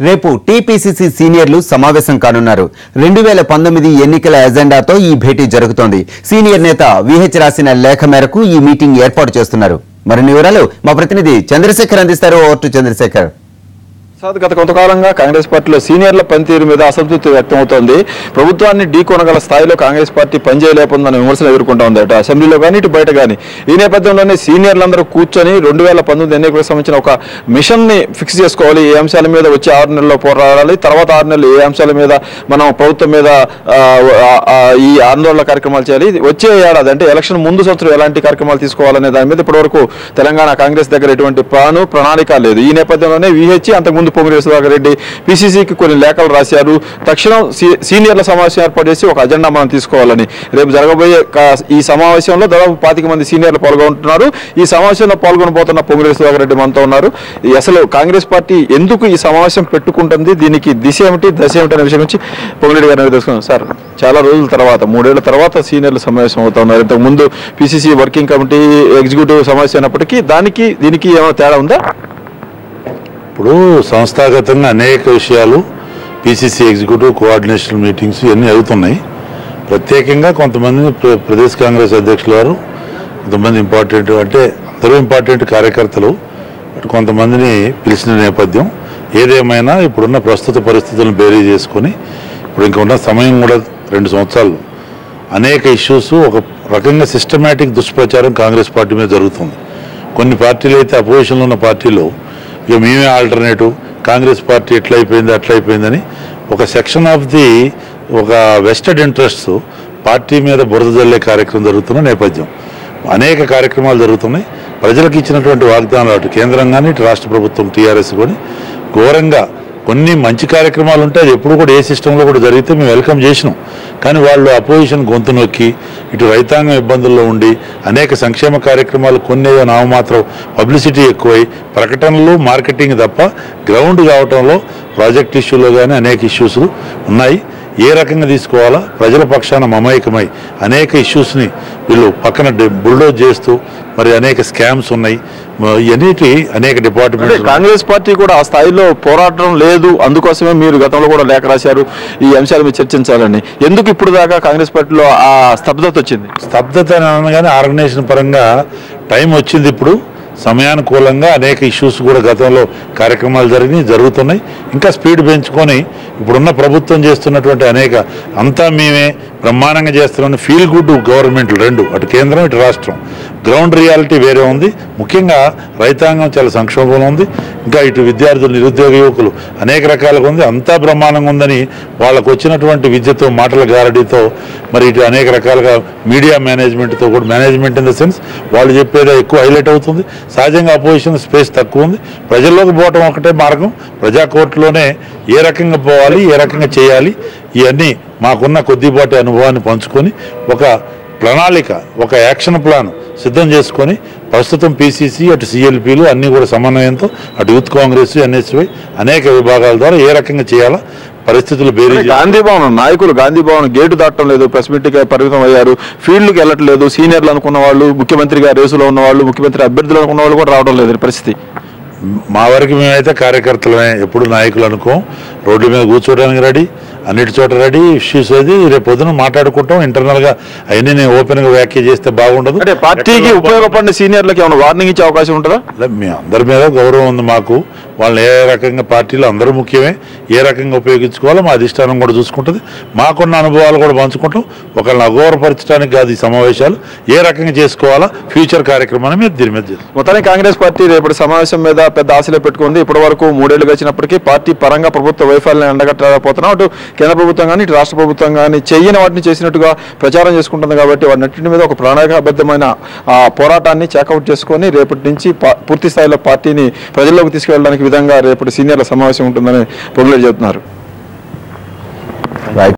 రేపు టీపీసీసీ సీనియర్లు సమావేశం కానున్నారు రెండు వేల పంతొమ్మిది ఎన్నికల ఎజెండాతో ఈ భేటీ జరుగుతోంది సీనియర్ నేత విహెచ్ రాసిన లేఖ మేరకు ఈ మీటింగ్ ఏర్పాటు చేస్తున్నారు మరిన్ని వివరాలు మా ప్రతినిధి చంద్రశేఖర్ అందిస్తారు ఓవర్ టు చంద్రశేఖర్ సార్ గత కొంతకాలంగా కాంగ్రెస్ పార్టీలో సీనియర్ల పనితీరు మీద అసంతృప్తి వ్యక్తమవుతోంది ప్రభుత్వాన్ని ఢీకొనగల స్థాయిలో కాంగ్రెస్ పార్టీ పనిచేయలేకపోతుందన్న విమర్శలు ఎదుర్కొంటా ఉంది అటు అసెంబ్లీలో కానీ ఇటు బయట కానీ ఈ నేపథ్యంలోనే సీనియర్లందరూ కూర్చొని రెండు వేల పంతొమ్మిది ఎన్నికలకు సంబంధించిన ఒక మిషన్ ని ఫిక్స్ చేసుకోవాలి ఏ అంశాల మీద వచ్చే ఆరు నెలల్లో పోరాడాలి తర్వాత ఆరు నెలలు ఏ అంశాల మీద మనం ప్రభుత్వం మీద ఆ, ఆ, ఈ ఆందోళన కార్యక్రమాలు చేయాలి ఇది వచ్చే ఏడాది అంటే ఎలక్షన్ ముందు సంవత్సరం ఎలాంటి కార్యక్రమాలు తీసుకోవాలనే దాని మీద ఇప్పటివరకు తెలంగాణ కాంగ్రెస్ దగ్గర ఎటువంటి ప్లాను ప్రణాళిక లేదు ఈ నేపథ్యంలోనే విహెచ్ అంతకుముందు పొంగిరెడ్డి సుధాకర్ రెడ్డి పిసిసికి కొన్ని లేఖలు రాశారు తక్షణం సీ- సీనియర్ల సమావేశం ఏర్పాటు చేసి ఒక అజెండా మనం తీసుకోవాలని రేపు జరగబోయే కా- ఈ సమావేశంలో దాదాపు పాతిక మంది సీనియర్లు పాల్గొంటున్నారు ఈ సమావేశంలో పాల్గొనబోతున్న పొంగిరెడ్డి సుధాకర్ రెడ్డి మనతో ఉన్నారు ఈ అసలు కాంగ్రెస్ పార్టీ ఎందుకు ఈ సమావేశం పెట్టుకుంటుంది దీనికి దిశ ఏమిటి దశ ఏమిటి అనే విషయం గురించి పొంగిరెడ్డి గారిని అడిగి తెలుసుకున్నాం సార్ చాలా రోజుల తర్వాత మూడేళ్ల తర్వాత సీనియర్లు సమావేశం అవుతా ఉన్నారు ఇంతకు ముందు పిసిసి వర్కింగ్ కమిటీ ఎగ్జిక్యూటివ్ సమావేశం అయినప్పటికీ దానికి దీనికి ఏమైనా తేడా ఉందా ఇప్పుడు సంస్థాగతంగా అనేక విషయాలు పిసిసి ఎగ్జిక్యూటివ్ కోఆర్డినేషన్ మీటింగ్స్ ఇవన్నీ అవుతున్నాయి ప్రత్యేకంగా కొంతమంది ప్ర- ప్రదేశ్ కాంగ్రెస్ అధ్యక్షుల వారు కొంతమంది ఇంపార్టెంట్ అంటే అందరూ ఇంపార్టెంట్ కార్యకర్తలు బట్ కొంతమందిని పిలిచిన నేపథ్యం ఏదేమైనా ఇప్పుడున్న ప్రస్తుత పరిస్థితులను బేరీ చేసుకొని ఇప్పుడు ఇంకా ఉన్న సమయం కూడా రెండు సంవత్సరాలు అనేక ఇష్యూస్ ఒక రకంగా సిస్టమేటిక్ దుష్ప్రచారం కాంగ్రెస్ పార్టీ మీద జరుగుతుంది కొన్ని పార్టీలు అయితే అపోజిషన్లో ఉన్న పార్టీలు ఇక మేమే ఆల్టర్నేటివ్ కాంగ్రెస్ పార్టీ ఎట్లా అయిపోయింది అట్లా అయిపోయిందని ఒక సెక్షన్ ఆఫ్ ది ఒక వెస్టెడ్ ఇంట్రెస్ట్స్ పార్టీ మీద బురద జల్లే కార్యక్రమం జరుగుతున్న నేపథ్యం అనేక కార్యక్రమాలు జరుగుతున్నాయి ప్రజలకు ఇచ్చినటువంటి వాగ్దానాలు అటు కేంద్రం కానీ ఇటు రాష్ట్ర ప్రభుత్వం టీఆర్ఎస్ కానీ ఘోరంగా కొన్ని మంచి కార్యక్రమాలు ఉంటే అది ఎప్పుడు కూడా ఏ సిస్టంలో కూడా జరిగితే మేము వెల్కమ్ చేసినాం కానీ వాళ్ళు అపోజిషన్ గొంతు నొక్కి ఇటు రైతాంగం ఇబ్బందుల్లో ఉండి అనేక సంక్షేమ కార్యక్రమాలు కొన్ని ఏదో నామమాత్రం పబ్లిసిటీ ఎక్కువై ప్రకటనలు మార్కెటింగ్ తప్ప గ్రౌండ్ కావటంలో ప్రాజెక్ట్ ఇష్యూలో కానీ అనేక ఇష్యూస్ ఉన్నాయి ఏ రకంగా తీసుకోవాలా ప్రజల పక్షాన మమైకమై అనేక ఇష్యూస్ని వీళ్ళు పక్కన బుల్డోజ్ చేస్తూ మరి అనేక స్కామ్స్ ఉన్నాయి మ- ఇవన్నిటి అనేక అంటే డిపార్ట్మెంట్స్ కాంగ్రెస్ పార్టీ కూడా ఆ స్థాయిలో పోరాటం లేదు అందుకోసమే మీరు గతంలో కూడా లేఖ రాశారు ఈ అంశాల మీద చర్చించాలని ఎందుకు ఇప్పుడు దాకా కాంగ్రెస్ పార్టీలో ఆ స్తబ్దత వచ్చింది స్తబ్దత అని అనగానే ఆర్గనైజేషన్ పరంగా టైం వచ్చింది ఇప్పుడు సమయానుకూలంగా అనేక ఇష్యూస్ కూడా గతంలో కార్యక్రమాలు జరిగినాయి జరుగుతున్నాయి ఇంకా స్పీడ్ పెంచుకొని ఇప్పుడున్న ప్రభుత్వం చేస్తున్నటువంటి అనేక అంతా మేమే బ్రహ్మాండంగా చేస్తున్నాం ఫీల్ గుడ్ గవర్నమెంట్లు రెండు అటు కేంద్రం ఇటు రాష్ట్రం గ్రౌండ్ రియాలిటీ వేరే ఉంది ముఖ్యంగా రైతాంగం చాలా సంక్షోభంలో ఉంది ఇంకా ఇటు విద్యార్థులు నిరుద్యోగ యువకులు అనేక రకాలుగా ఉంది అంతా బ్రహ్మాండంగా ఉందని వాళ్ళకు వచ్చినటువంటి విద్యతో మాటల గారడీతో మరి ఇటు అనేక రకాలుగా మీడియా మేనేజ్మెంట్తో కూడా మేనేజ్మెంట్ ఇన్ ద సెన్స్ వాళ్ళు చెప్పేదే ఎక్కువ హైలైట్ అవుతుంది సహజంగా అపోజిషన్ స్పేస్ తక్కువ ఉంది ప్రజల్లోకి పోవటం ఒకటే మార్గం ప్రజా కోర్టులోనే ఏ రకంగా పోవాలి ఏ రకంగా చేయాలి ఇవన్నీ మాకున్న కొద్దిపాటి అనుభవాన్ని పంచుకొని ఒక ప్రణాళిక ఒక యాక్షన్ ప్లాన్ సిద్ధం చేసుకొని ప్రస్తుతం పీసీసీ అటు సిఎల్పీలు అన్నీ కూడా సమన్వయంతో అటు యూత్ కాంగ్రెస్ ఎన్ఎస్వై అనేక విభాగాల ద్వారా ఏ రకంగా చేయాలా పరిస్థితులు బేరీ గాంధీ భవన్ నాయకులు గాంధీ భవన్ గేటు దాటడం లేదు ప్రెస్ మీట్ కి పరిమితం అయ్యారు ఫీల్డ్కి వెళ్ళట్లేదు సీనియర్లు అనుకున్న వాళ్ళు ముఖ్యమంత్రిగా రేసులో ఉన్న వాళ్ళు ముఖ్యమంత్రి అభ్యర్థులు అనుకున్న వాళ్ళు కూడా రావడం లేదు ఈ పరిస్థితి మా వరకు మేమైతే కార్యకర్తలమే ఎప్పుడు నాయకులు అనుకోం రోడ్ల మీద కూర్చోవడానికి రెడీ అన్నిటి చోట రెడీ ఇష్యూస్ అది రేపు పొద్దున మాట్లాడుకుంటాం ఇంటర్నల్ గా అవన్నీ నేను ఓపెన్ గా వ్యాఖ్య చేస్తే బాగుండదు అంటే పార్టీకి ఉపయోగపడిన సీనియర్లకు ఏమైనా వార్నింగ్ ఇచ్చే అవకాశం ఉంటుందా అలా మీ అందరి మీద గౌరవం ఉంది మాకు వాళ్ళని ఏ రకంగా పార్టీలు అందరూ ముఖ్యమే ఏ రకంగా ఉపయోగించుకోవాలో మా అధిష్టానం కూడా చూసుకుంటుంది మాకున్న అనుభవాలు కూడా పంచుకుంటాం ఒకళ్ళని అగౌరవపరచడానికి కాదు ఈ సమావేశాలు ఏ రకంగా చేసుకోవాలా ఫ్యూచర్ కార్యక్రమాన్ని మీద దీని మీద చేస్తాం మొత్తానికి కాంగ్రెస్ పార్టీ రేపటి సమావేశం మీద పెద్ద ఆశలే పెట్టుకుంది ఇప్పటి వరకు మూడేళ్లు గడిచినప్పటికీ పార్టీ పరంగా ప్రభుత్వ వైఫల్యాన్ని ఎండగట్టలేకపోతున్నాం అటు కేంద్ర ప్రభుత్వం కానీ ఇటు రాష్ట్ర ప్రభుత్వం కానీ చెయ్యని వాటిని చేసినట్టుగా ప్రచారం చేసుకుంటుంది కాబట్టి వాటిన్నింటి మీద ఒక ప్రణాళికాబద్ధమైన ఆ, పోరాటాన్ని చెక్అవుట్ చేసుకొని రేపటి నుంచి పా- పూర్తి స్థాయిలో పార్టీని ప్రజల్లోకి తీసుకెళ్ళడానికి విధంగా రేపటి సీనియర్ల సమావేశం ఉంటుందని పొంగులేరు చెబుతున్నారు